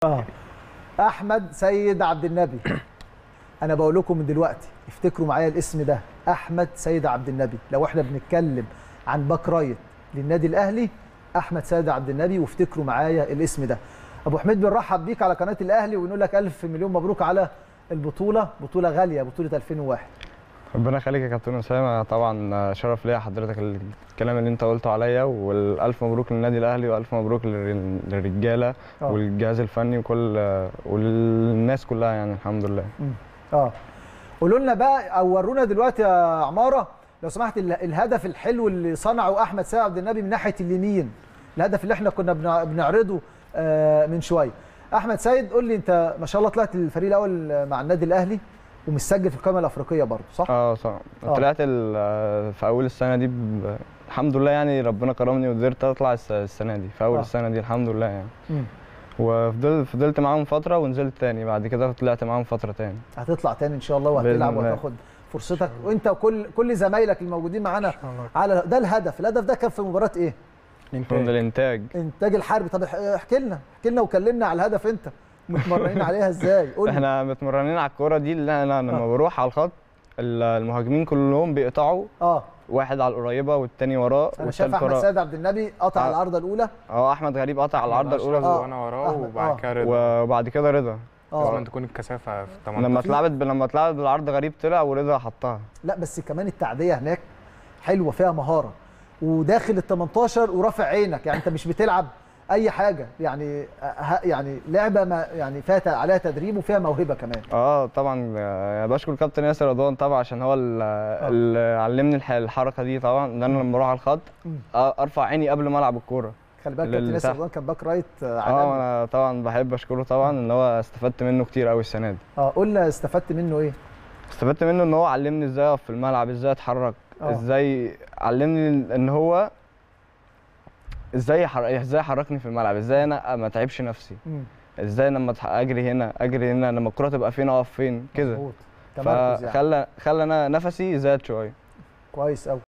اه احمد سيد عبد النبي انا بقول لكم من دلوقتي افتكروا معايا الاسم ده احمد سيد عبد النبي لو احنا بنتكلم عن باك رايت للنادي الاهلي احمد سيد عبد النبي وافتكروا معايا الاسم ده ابو حميد بنرحب بيك على قناه الاهلي ونقول لك الف مليون مبروك على البطوله بطوله غاليه بطوله 2001 ربنا يخليك يا كابتن اسامه طبعا شرف ليا حضرتك الكلام اللي انت قلته عليا والالف مبروك للنادي الاهلي والف مبروك للر- للرجاله آه. والجهاز الفني وكل والناس كلها يعني الحمد لله اه قولوا لنا بقى او ورونا دلوقتي يا عماره لو سمحت ال- الهدف الحلو اللي صنعه احمد سيد عبد النبي من ناحيه اليمين الهدف اللي احنا كنا بنع- بنعرضه آه، من شويه احمد سيد قول لي انت ما شاء الله طلعت الفريق الاول مع النادي الاهلي ومسجل في القائمه الافريقيه برضه صح اه صح آه. طلعت ال- في اول السنه دي ب... الحمد لله يعني ربنا كرمني وقدرت اطلع الس- السنه دي في اول آه. السنه دي الحمد لله يعني مم. وفضلت فضلت معاهم فتره ونزلت تاني بعد كده طلعت معاهم فتره تاني هتطلع تاني ان شاء الله بإذن وهتلعب الله. وهتاخد فرصتك وانت وكل كل زمايلك الموجودين معانا شاء الله. على ده الهدف الهدف ده كان في مباراه ايه من انتاج الانتاج انتاج الحربي طب اح- احكي لنا احكي لنا وكلمنا على الهدف انت متمرنين عليها ازاي قول لي احنا متمرنين على الكوره دي اللي انا لما بروح على الخط ال- المهاجمين كلهم بيقطعوا اه واحد على القريبه والتاني وراه انا شايف والتالت احمد وراه سيد عبد النبي قطع آه. العارضه الاولى اه احمد غريب قطع على العارضه أشرف الاولى آه. وانا وراه أحمد، وبعد آه. كده رضا وبعد كده رضا اه لازم تكون الكثافه في 18 لما اتلعبت لما اتلعبت بالعرض غريب طلع ورضا حطها لا بس كمان التعديه هناك حلوه فيها مهاره وداخل ال 18 ورافع عينك يعني انت مش بتلعب اي حاجه يعني ه- يعني لعبه ما يعني فيها ت- عليها تدريب وفيها موهبه كمان اه طبعا آه، بشكر كابتن ياسر رضوان طبعا عشان هو ال- اللي علمني الح- الحركه دي طبعا ان انا لما اروح على الخط مم. آه، ارفع عيني قبل ما العب الكوره خلي بالك اللي كابتن ياسر تحت. رضوان كان باك رايت آه، اه عالمي انا طبعا بحب اشكره طبعا ان هو استفدت منه كتير قوي السنه دي اه قلنا استفدت منه ايه استفدت منه ان هو علمني ازاي اقف في الملعب ازاي اتحرك آه. ازاي علمني ان هو ازاي يحر... ازاي يحركني في الملعب ازاي انا ما اتعبش نفسي مم. ازاي لما أتح- اجري هنا اجري هنا لما الكره تبقى فين اقف فين كده مظبوط تمركز يعني فخلى خلى انا نفسي زاد شويه كويس قوي